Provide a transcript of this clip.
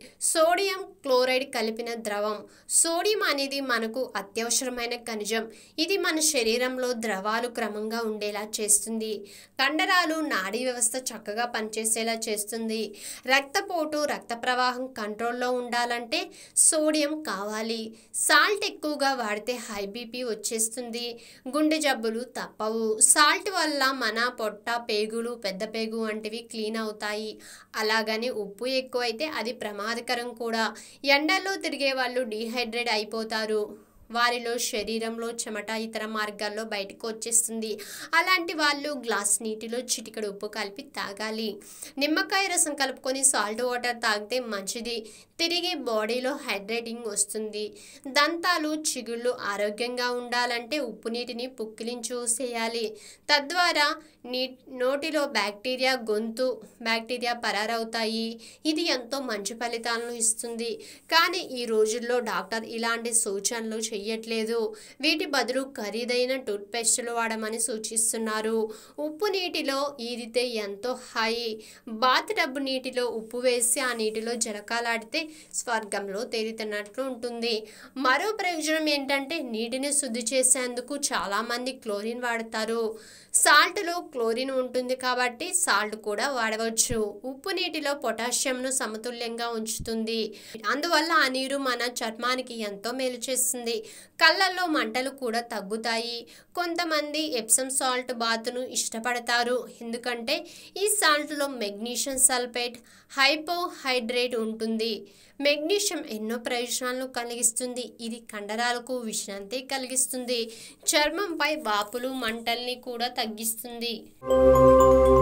sodium chloride కలిపిన ద్రవం sodium అనేది మనకు అత్యవసరమైన ఖనిజం ఇది మన శరీరంలో ద్రవాలు క్రమంగా ఉండేలా చేస్తుంది కండరాలు నాడీ వ్యవస్థ చక్కగా పనిచేసేలా చేస్తుంది రక్తపోటు రక్త ప్రవాహం కంట్రోల్లో ఉండాలంటే సోడియం కావాలి సాల్ట్ ఎక్కువగా వాడితే హై బీపీ వచ్చేస్తుంది గుండె జబ్బులు తప్పవు సాల్ట్ వల్ల మన పొట్ట పేగులు పెద్ద పేగు వంటివి క్లీన్ అవుతాయి అలాగని ఉప్పు ఎక్కువైతే అది ప్రమాదకరం కూడా ఎండల్లో తిరిగే వాళ్ళు డీహైడ్రేట్ అయిపోతారు వారిలో శరీరంలో చెమట ఇతర మార్గాల్లో బయటకు వచ్చేస్తుంది అలాంటి వాళ్ళు గ్లాస్ నీటిలో చిటికెడు ఉప్పు కలిపి తాగాలి నిమ్మకాయ రసం కలుపుకొని సాల్ట్ వాటర్ తాగితే మంచిది తిరిగి బాడీలో హైడ్రేటింగ్ వస్తుంది దంతాలు చిగుళ్ళు ఆరోగ్యంగా ఉండాలంటే ఉప్పు నీటిని పుక్కిలించూసేయాలి తద్వారా నీ నోటిలో బ్యాక్టీరియా గొంతు బ్యాక్టీరియా పరారవుతాయి ఇది ఎంతో మంచి ఫలితాలను ఇస్తుంది కానీ ఈ రోజుల్లో డాక్టర్ ఇలాంటి సూచనలు చెయ్యట్లేదు వీటి బదులు ఖరీదైన టూత్పేస్టులు వాడమని సూచిస్తున్నారు ఉప్పు నీటిలో ఈదితే ఎంతో హై బాత్ టబ్ నీటిలో ఉప్పు వేసి ఆ నీటిలో జలకాలాడితే స్వర్గంలో తేలితున్నట్లు ఉంటుంది మరో ప్రయోజనం ఏంటంటే నీటిని శుద్ధి చేసేందుకు చాలామంది క్లోరిన్ వాడతారు సాల్ట్లో క్లోరిన్ ఉంటుంది కాబట్టి సాల్ట్ కూడా వాడవచ్చు ఉప్పు నీటిలో పొటాషియంను సమతుల్యంగా ఉంచుతుంది అందువల్ల ఆ నీరు మన చర్మానికి ఎంతో మేలు చేస్తుంది కళ్ళల్లో మంటలు కూడా తగ్గుతాయి కొంతమంది ఎప్సమ్ సాల్ట్ బాత్ను ఇష్టపడతారు ఎందుకంటే ఈ సాల్ట్లో మెగ్నీషియం సల్ఫేట్ హైపోహైడ్రేట్ ఉంటుంది మెగ్నీషియం ఎన్నో ప్రయోజనాలను కలిగిస్తుంది ఇది కండరాలకు విశ్రాంతి కలిగిస్తుంది చర్మంపై వాపులు మంటల్ని కూడా తగ్గిస్తుంది